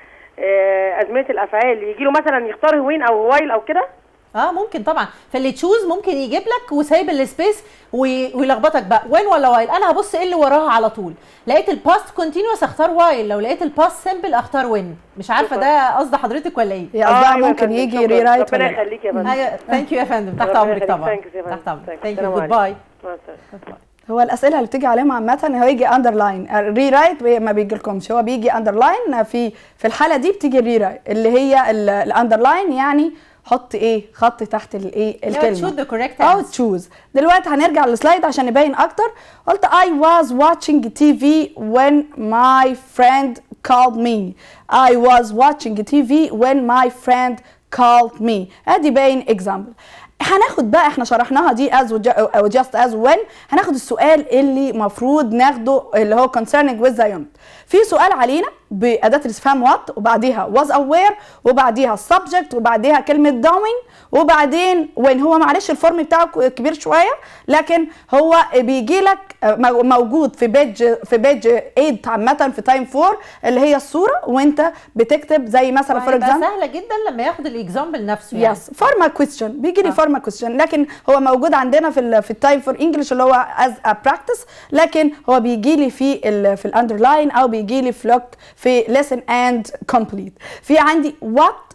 آه، ازمنه الافعال يجي له مثلا يختار هوين او هوايل او كده اه ممكن طبعا فاللي تشوز ممكن يجيب لك وسايب السبيس وي- ويلخبطك بقى وين ولا وايل انا هبص ايه اللي وراها على طول لقيت الباست كونتينوس اختار وايل لو لقيت الباست سيمبل اختار وين مش عارفه ده قصد حضرتك ولا ايه هي قصدها أيوة يا ممكن فندم، يجي شكراً. ريرايت ربنا ولا لا يخليك يا فندم ايوه ثانك يو يا فندم تحت ربنا امرك يخليك. طبعا Thanks يا فندم. تحت امرك Thanks. ثانك يو السلام جود باي مع السلامه هو الاسئله اللي بتيجي عليهم عامه هو يجي اندرلاين ريرايت ما بيجيلكمش هو بيجي اندرلاين في في الحاله دي بتيجي الريرايت اللي هي الاندرلاين يعني حط ايه خط تحت الايه الكلمه تشوز ذا كوريكت او تشوز دلوقتي هنرجع للسلايد عشان نبين اكتر قلت I was watching TV when my friend called me I was watching TV when my friend called me ادي باين example هناخد بقى احنا شرحناها دي as وج- او just as when هناخد السؤال اللي مفروض ناخده اللي هو concerning with the unit في سؤال علينا بأداة الاستفهام what وبعديها was aware وبعديها subject وبعديها كلمة doing وبعدين when هو معلش الفورم بتاعه كبير شوية لكن هو بيجي لك موجود في بيج في بيج 8 عامة في تايم 4 اللي هي الصورة وانت بتكتب زي مثلا فور هيبقى اكزامبل سهله جدا لما ياخد الاكزامبل نفسه يعني يس فارما كويستشن بيجي لي آه. فارما كويستشن لكن هو موجود عندنا في ال في التايم فور انجلش اللي هو از ا براكتس لكن هو بيجي لي في ال في الاندرلاين او بيجي لي في لوك في listen and complete في عندي what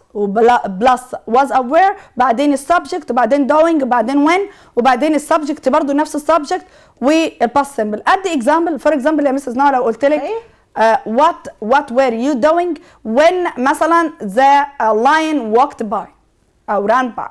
وبلس was aware بعدين السبجكت وبعدين doing وبعدين when وبعدين السبجكت برضو نفس السبجكت والباست سمبل ادي اكزامبل فور اكزامبل يا مسز نهى لو قلت لك إيه؟ uh, what what were you doing when مثلا the uh, lion walked by او ran by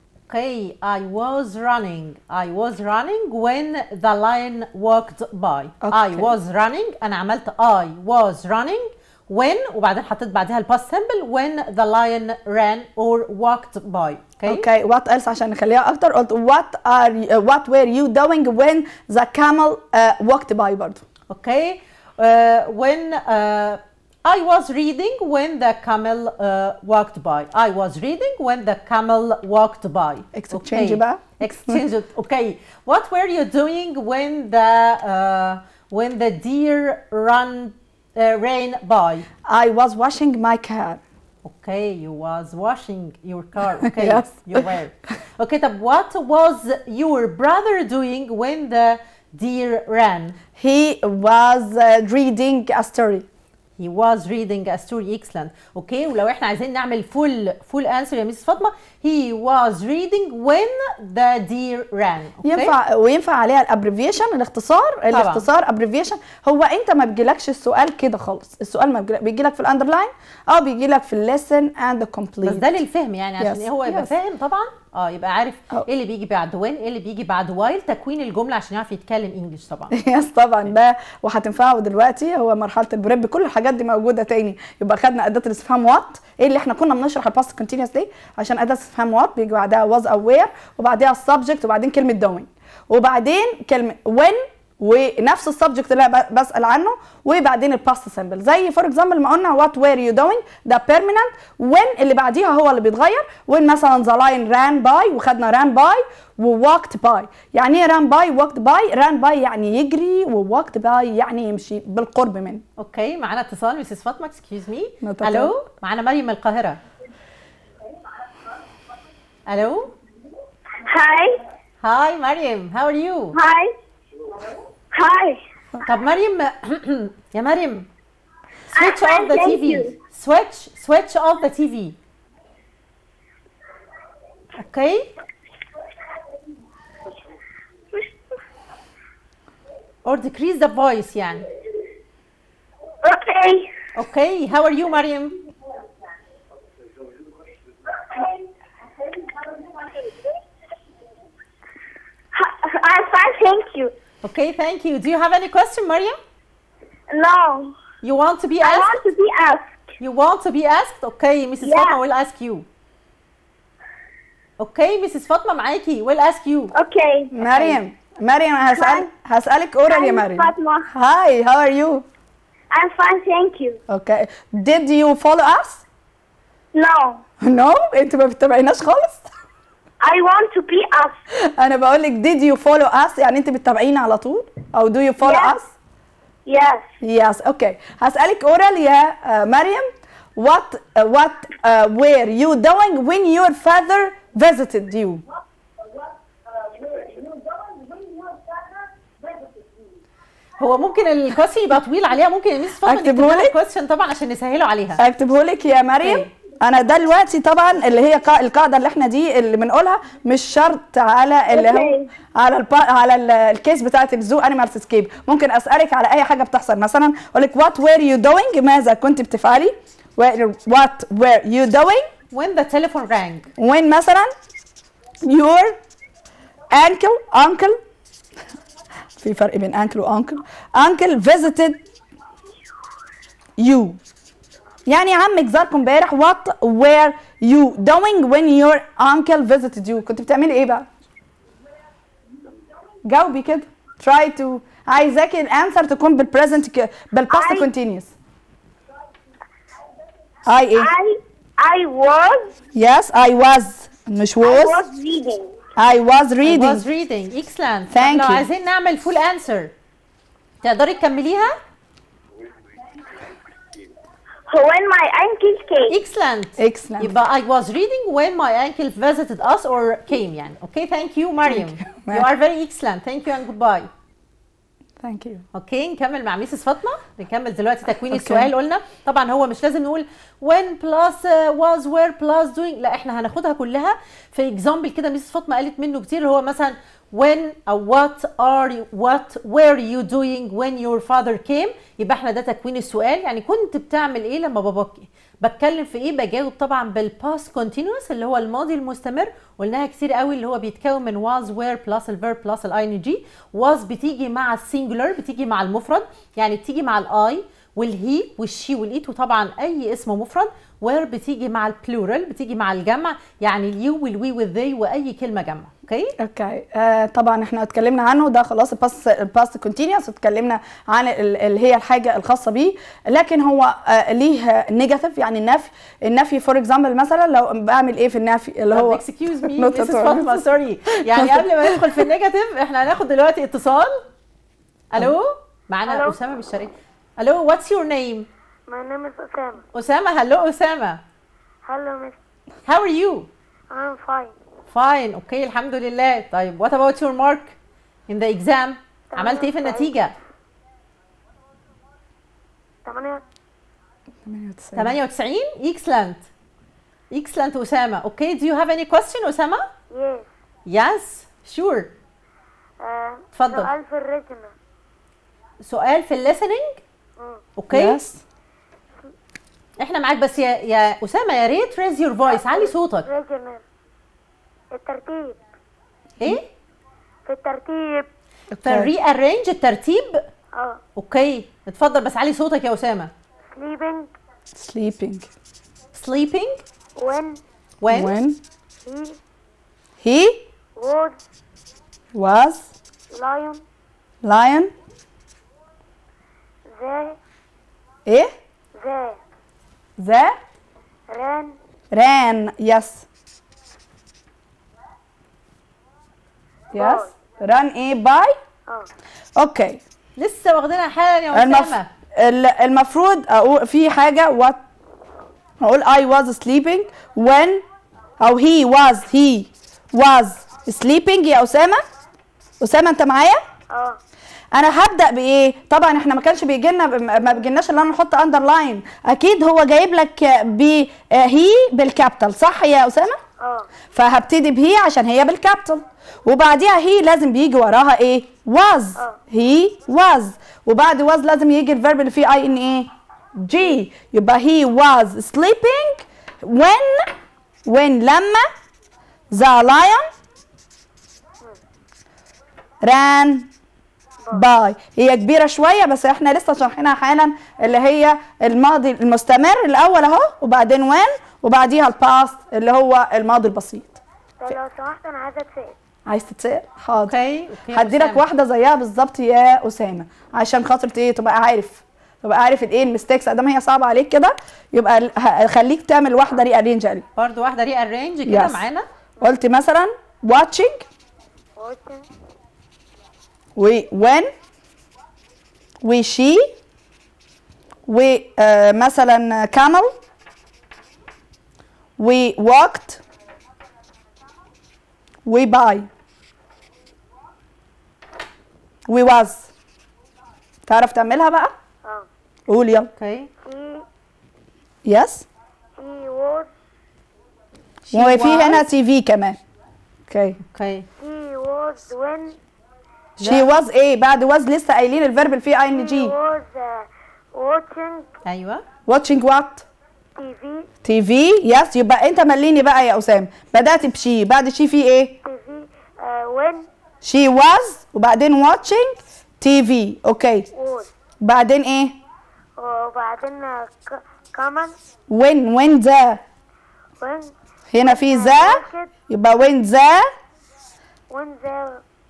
Okay, I was running. I was running when the lion walked by. I Okay. was running. أنا عملت I was running when وبعدين حطيت بعدها الباست symbol when the lion ran or walked by. Okay. اوكي وات ايلس عشان نخليها اكتر قلت what are وات were you doing when the camel uh, walked by برضو Okay. Uh, when uh, I was reading when the camel uh, walked by. I was reading when the camel walked by. Exchange بقى. Exchange. it. Okay. What were you doing when the uh, when the deer run uh, ran by? I was washing my car Okay, you was washing your car. Okay, Yes. you were. Okay, طب what was your brother doing when the deer ran? he was uh, reading a story he was reading a story excellent اوكي ولو احنا عايزين نعمل full full answer يا ميسيس فاطمه he was reading when the deer ran اوكي ينفع وينفع عليها الابريفيشن الاختصار الاختصار ابريفيشن هو انت ما بيجيلكش السؤال كده خالص السؤال ما بيجيلك- بيجيلك في الاندرلاين او بيجيلك في الليسن اند بس كومبليت ده للفهم يعني عشان Yes, ايه هو يبقى yes. فاهم طبعا اه يبقى عارف أو. ايه اللي بيجي بعد وين ايه اللي بيجي بعد وايل تكوين الجمله عشان يعرف يتكلم انجلش طبعا يس طبعا ده وهتنفعه دلوقتي هو مرحله البريب كل الحاجات دي موجوده تاني يبقى خدنا اداه الاستفهام وات ايه اللي احنا كنا بنشرح الباست كونتينوس دي عشان اداه الاستفهام وات بيجي بعدها واز او وير وبعدها السبجكت وبعدين كلمه دوينج وبعدين كلمه وين ونفس السبجكت اللي انا ب- بسال عنه وبعدين الباست سمبل زي فور اكزامبل ما قلنا وات وير يو دوينج ده بيرمننت وين اللي بعديها هو اللي بيتغير وين مثلا ذا لاين ران باي وخدنا ران باي ووالكت باي يعني ايه ران باي ووكت باي ران باي يعني يجري ووالكت باي يعني يمشي بالقرب منه اوكي معانا اتصال ميسيس فاطمه اكسكيوز مي نتفضل. الو معانا مريم من القاهره الو Hi. هاي مريم هاو ار يو Hi. Hi. طب مريم يا مريم switch fine, off the thank TV you. switch switch off the TV اوكي or decrease the voice يعني Okay. اوكي how are you مريم I'm fine, thank you. okay thank you do you have any question مريم No. you want to be I asked want to be asked. You want to be asked? Okay, Mrs. Yeah. Fatma will ask you. Okay, Mrs. Fatma معاكي will ask you. Okay. مريم مريم هسأل هسألك اورال يا Hi, مريم Fatma. هاي هاو ار يو I'm fine, thank you. اوكي did you follow us No. no انت ما بتتابعيناش خالص I want to be asked. انا بقول لك did you follow us يعني انت بتتابعينا على طول او do you follow Yes. us Yes. yes اوكي هسألك اورال يا آه، مريم what uh, what uh, were you doing when your father visited you هو ممكن الكويستشن يبقى طويل عليها ممكن يا ميس فاطمه أكتبه لك؟ الكويستشن طبعا عشان نسهله عليها. اكتبه لك يا مريم أوكي. انا دلوقتي طبعا اللي هي قا- القاعده اللي احنا دي اللي بنقولها مش شرط على اللي هو أوكي. على البا على ال- الكيس بتاعت الزو انيمال سكيب ممكن اسالك على اي حاجه بتحصل مثلا اقول لك وات وير يو دوينج ماذا كنت بتفعلي وات وير يو دوينج When the telephone rang. وين مثلا your uncle uncle في فرق بين uncle و uncle uncle visited you يعني عمك زاركم امبارح what were you doing when your uncle visited you كنت بتعملي ايه بقى جاوبي كده try to عايزاكي الانسر تكون بالبريزنت ك... بالباست I- continuous I ايه I I was yes I was مش I was was reading. I was I reading was reading. Excellent. Thank طب لو you. عايزين نعمل full answer. تقدري تكمليها؟ When my uncle came. Excellent. Excellent. يبقى I was reading when my uncle visited us or came يعني. Okay, thank you مريم. you. You are very excellent. Thank you and goodbye. Thank you. اوكي نكمل مع ميسس فاطمه نكمل دلوقتي تكوين أوكي. السؤال قلنا طبعا هو مش لازم نقول when plus uh, was where plus doing لا احنا هناخدها كلها في اكزامبل كده ميسس فاطمه قالت منه كتير اللي هو مثلا when او what are you what were you doing when your father came يبقى احنا ده تكوين السؤال يعني كنت بتعمل ايه لما باباك بتكلم في ايه بجاوب طبعا بالباست كونتينوس اللي هو الماضي المستمر قلناها كتير قوي اللي هو بيتكون من was were plus الفيرب plus الاي ان جي was بتيجي مع السنجولار بتيجي مع المفرد يعني بتيجي مع الاي والهي والشي والايت وطبعا اي اسم مفرد where بتيجي مع البلورال بتيجي مع الجمع يعني اليو والوي والذي واي كلمه جمع اوكي اوكي آه طبعا احنا اتكلمنا عنه ده خلاص الباست الباست كونتينوس اتكلمنا عن ال- اللي هي الحاجه الخاصه بيه لكن هو آه ليه نيجاتيف يعني النفي النفي فور اكزامبل مثلا لو بعمل ايه في النفي اللي هو اكسكيوز مي Not at ميسس all. فاطمه سوري يعني قبل ما ندخل في النيجاتيف احنا هناخد دلوقتي اتصال الو معانا ألو. اسامه بالشريف الو واتس يور نيم My name is Osama. اسامه هلو اسامه Hello, Miss. هاو ار يو I'm fine. فاين اوكي الحمد لله طيب وات اباوت يور مارك ان ذا اكزام عملت ايه في تمام، النتيجه تمانية 98 98 اكسلنت اكسلنت اسامه اوكي do you have any question اسامه Yes. yes sure آه، اتفضل. سؤال في الريجنال سؤال في الليسننج اوكي يس احنا معاك بس يا يا اسامه يا ريت ريز يور فويس علي صوتك ريجنال الترتيب ايه في الترتيب ري ارينج الترتيب اه اوكي اتفضل بس علي صوتك يا اسامه sleeping sleeping sleeping when when, when he he was was lion lion they ايه they the ran ran yes yes run ايه by اه اوكي لسه واخدينها حالا يا المف... اسامه ال- المفروض اقول في حاجه what اقول I was sleeping when او he was he was sleeping يا اسامه اسامه انت معايا اه انا هبدا بايه طبعا احنا ما كانش بيجي لنا ما بيجيلناش الا نحط اندرلاين اكيد هو جايب لك ب هي بالكابيتال صح يا اسامه اه فهبتدي بهي عشان هي بالكابيتال وبعديها هي لازم بيجي وراها ايه was آه. هي was وبعد was لازم يجي الفيرب اللي فيه اي ان ايه جي يبقى he was sleeping when when لما the lion ran باي هي كبيره شويه بس احنا لسه شارحينها حالا اللي هي الماضي المستمر الاول اهو وبعدين وين وبعديها الباست اللي هو الماضي البسيط طب لو سمحت انا عايزه اتسال عايز تتسال حاضر اوكي اوكي هدي لك أسامة. واحده زيها بالظبط يا اسامه عشان خاطر ايه تبقى عارف تبقى عارف الايه المستيكس ادام هي صعبه عليك كده يبقى ال- ه- خليك تعمل واحده ري ارينج عليه برضو واحده ري ارينج كده Yes. معانا قلت مثلا watching watching و when و she و آه مثلا camel و walked و by و was تعرف تعملها بقى اه قول يلا اوكي he yes he was She وفي هنا was- تي في كمان اوكي اوكي he was when she was ايه بعد was لسه قايلين الفيرب اللي فيه اي ان he جي was uh, watching ايوه watching what TV تي في يس يبقى انت مليني بقى يا اسامه بدات بشي بعد شي في ايه TV uh, when she was وبعدين watching تي في اوكي was بعدين ايه وبعدين uh, ك- كمان when when ذا when هنا في ذا market يبقى when ذا when the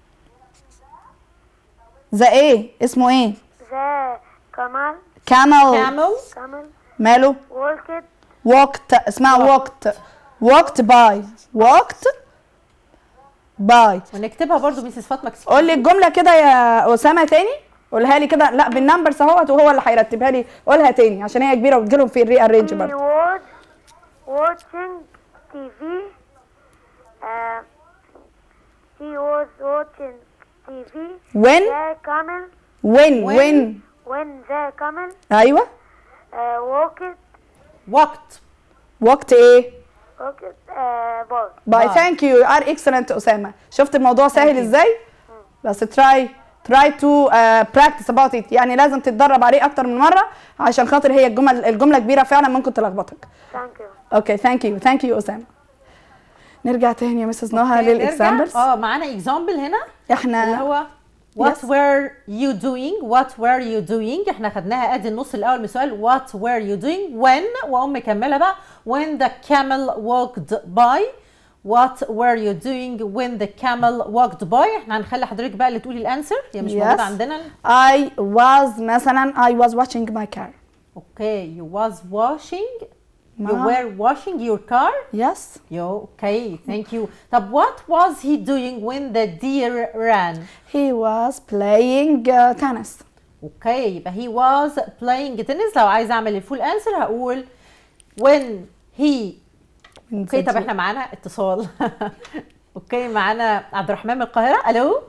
ذا ايه اسمه ايه the كمان camel كامل كمان ماله walked walked اسمها walked walked by walked by ونكتبها برضو ميسيس فاطمه كسي قول لي الجمله كده يا اسامه تاني قولها لي كده لا بالنمبرز اهوت وهو اللي هيرتبها لي قولها تاني عشان هي كبيره وتجيلهم في الري ارينج he برضه was watching TV uh, he was watching TV when the camel when When? when when the camel ايوه uh, walked وقت وقت ايه walked uh, by باي Bye. ثانك يو ار اكسلنت اسامه شفت الموضوع سهل ازاي بس تراي تراي تو براكتس اباوت ات يعني لازم تتدرب عليه اكتر من مره عشان خاطر هي الجمل الجمله كبيره فعلا ممكن تلخبطك thank you اوكي ثانك يو ثانك يو اسامه نرجع تاني يا مسز نهى أوكي، للاكزامبلز نرجع. اه معانا اكزامبل هنا اللي احنا هو what Yes. were you doing what were you doing احنا خدناها ادي النص الاول من السؤال what were you doing when واقوم مكمله بقى when the camel walked by what were you doing when the camel walked by احنا هنخلي حضرتك بقى اللي تقولي الانسر هي مش Yes. موجوده عندنا I was مثلا I was watching my car اوكي you was washing you ما- were washing your car yes يو اوكي ثانك يو طب what was he doing when the deer ran he was playing uh, tennis اوكي يبقى he was playing tennis لو عايزه اعمل الفول انسر هقول when he اوكي طب احنا معانا اتصال اوكي معانا عبد الرحمن من القاهره الو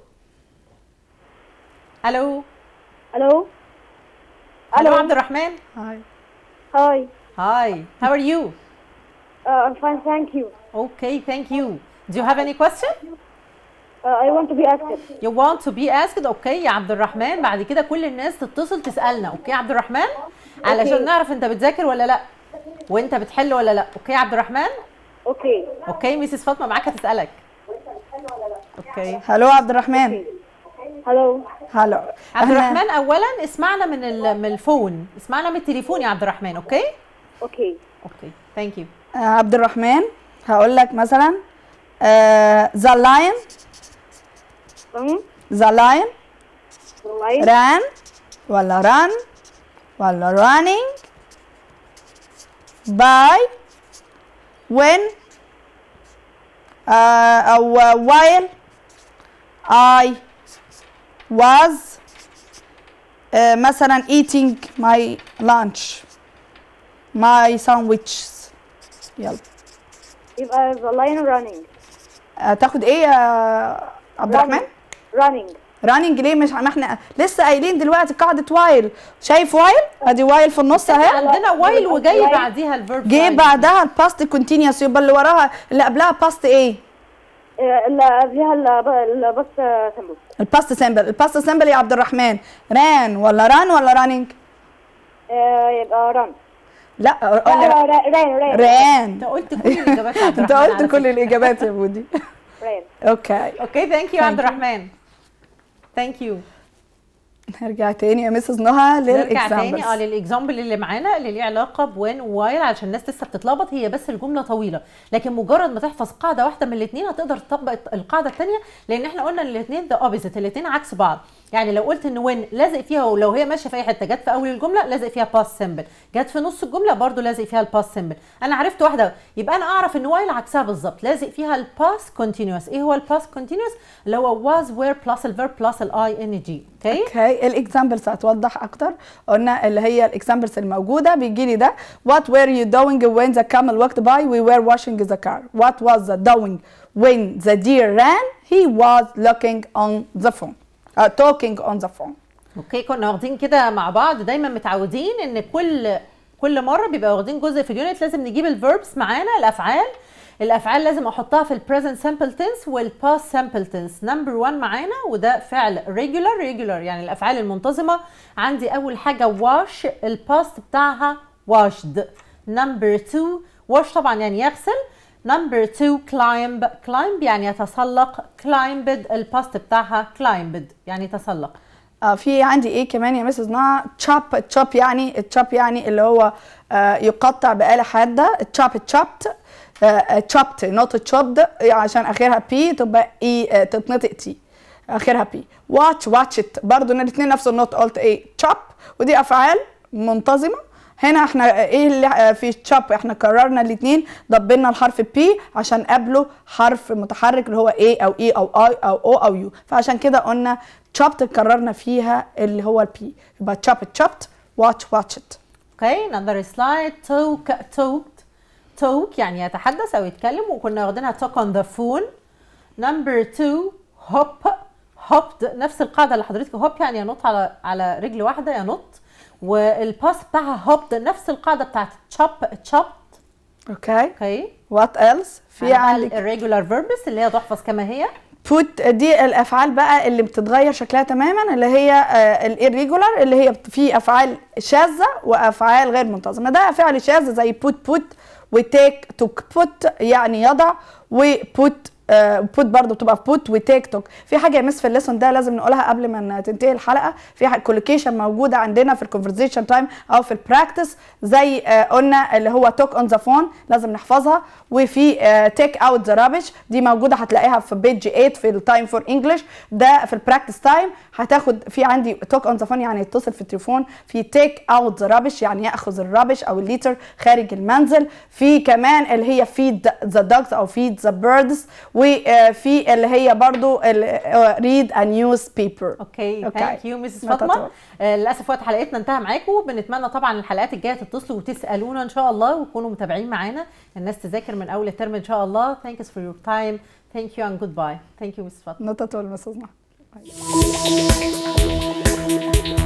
الو الو الو عبد الرحمن Hi. Hi. Hi. How are you? Uh, I'm fine, thank you. Okay, thank you. Do you have any question? Uh, I want to be asked. You want to be asked اوكي يا عبد الرحمن بعد كده كل الناس تتصل تسالنا اوكي يا عبد الرحمن علشان نعرف انت بتذاكر ولا لا وانت بتحل ولا لا اوكي يا عبد الرحمن Okay. اوكي ميسيس فاطمه معاك هتسالك اوكي هلو عبد الرحمن Hello. هلو عبد إحنا- الرحمن اولا اسمعنا من ال- من الفون اسمعنا من التليفون يا عبد الرحمن اوكي Okay. اوكي ثانك يو آه، عبد الرحمن هقول لك مثلا ذا لاين Um, ذا لاين the lion. ران ولا ران ولا running by when uh, أو while I was uh, مثلا eating my lunch my sandwiches يلا يبقى the lion running. uh, تاخد ايه يا عبد الرحمن؟ Running. راننج ليه مش ما احنا لسه قايلين دلوقتي قاعده وايل شايف وايل ادي وايل في النص اهي عندنا وايل وجاي وايل. بعديها الفيرب جه بعدها الباست كونتينيوس يبقى اللي وراها اللي قبلها باست ايه Uh, اللي قبلها ال- البس سمبل. الباست سيمبل الباست سيمبل يا عبد الرحمن ران ولا ران ولا راننج Uh, يبقى run. لا لا قول لا لا ران ران ران انت قلت كل الاجابات يا عبد انت الرحمن قلت على كل فكرة. الاجابات يا بودي ران. اوكي اوكي ثانك يو يا عبد الرحمن ثانك يو نرجع تاني يا مسز نهى نرجع تاني اه للاكزامبلز للاكزامبل اللي معانا اللي ليه علاقه بوين ووايل علشان الناس لسه بتتلخبط هي بس الجمله طويله لكن مجرد ما تحفظ قاعده واحده من الاثنين هتقدر تطبق القاعده الثانيه لان احنا قلنا ان الاثنين ده اوبزيت الاثنين عكس بعض يعني لو قلت ان وين لازق فيها ولو هي ماشيه في اي حته جت في اول الجمله لازق فيها باس سيمبل جت في نص الجمله برضو لازق فيها الباس سيمبل انا عرفت واحده يبقى انا اعرف ان وايل عكسها بالظبط لازق فيها الباس كونتينوس ايه هو الباس كونتينوس اللي هو واز وير بلس الفيرب بلس الاي ان جي اوكي اوكي الاكزامبلز هتوضح اكتر قلنا اللي هي الاكزامبلز الموجوده بيجي لي ده what were you doing when the camel walked by we were washing the car what was the doing when the deer ran he was looking on the phone uh, talking on the phone اوكي كنا واخدين كده مع بعض دايما متعودين ان كل كل مره بيبقى واخدين جزء في اليونت لازم نجيب الفيربس معانا الافعال الافعال لازم احطها في البريزنت سامبل تنس والباست سامبل تنس نمبر 1 معانا وده فعل ريجولار ريجولار يعني الافعال المنتظمه عندي اول حاجه واش الباست بتاعها واشد نمبر 2 واش طبعا يعني يغسل نمبر 2 كلايمب كلايمب يعني يتسلق كلايمبد الباست بتاعها كلايمبد يعني تسلق آه في عندي ايه كمان يا مسز نهى تشاب تشاب يعني التشاب يعني اللي هو آه يقطع بآلة حادة تشاب تشابت تشابت نوت تشوبد عشان اخرها بي تبقى اي آه تتنطق تي اخرها بي واتش واتشت برضو الاثنين نفس النوت قلت ايه تشاب ودي افعال منتظمه هنا احنا ايه اللي آه، في تشاب احنا كررنا الاثنين ضبنا الحرف بي عشان قبله حرف متحرك اللي هو ايه او اي او اي او او او يو فعشان كده قلنا تشابت كررنا فيها اللي هو البي يبقى تشاب تشابت واتش واتشت اوكي another slide talk talked talk يعني يتحدث او يتكلم وكنا واخدينها talk on the phone number two hop hopped نفس القاعده اللي حضرتك hop يعني ينط على على رجل واحده ينط والباس بتاعها hopped نفس القاعده بتاعت chop chopped اوكي اوكي وات ايلس في عندك الريجولار فيربس اللي هي تحفظ كما هي put دي الافعال بقى اللي بتتغير شكلها تماما اللي هي الirregular اللي هي بت- في افعال شاذه وافعال غير منتظمه ده فعل شاذ زي put put وتيك توك put يعني يضع وبوت بوت برضه بتبقى بوت وتيك توك في حاجه يا مس في الليسون ده لازم نقولها قبل ما ن- تنتهي الحلقه في كولوكيشن موجوده عندنا في الكونفرزيشن تايم او في البراكتس زي آه، قلنا اللي هو توك اون ذا فون لازم نحفظها وفي تيك اوت ذا رابش دي موجوده هتلاقيها في بيج 8 في التايم فور انجلش ده في البراكتس تايم هتاخد في عندي توك اون ذا فون يعني يتصل في التليفون في تيك اوت ذا رابش يعني ياخذ الرابش او الليتر خارج المنزل في كمان اللي هي فيد ذا دوجز او فيد ذا بيردز وفي اللي هي برضو ريد ا نيوز بيبر اوكي أوكي. ثانك يو مسز ما فاطمه تطور. آه، للاسف وقت حلقتنا انتهى معاكم بنتمنى طبعا الحلقات الجايه تتصلوا وتسالونا ان شاء الله وتكونوا متابعين معانا الناس تذاكر من اول الترم ان شاء الله thanks for your time thank you and goodbye thank you مسز فاطمه نقطة المسج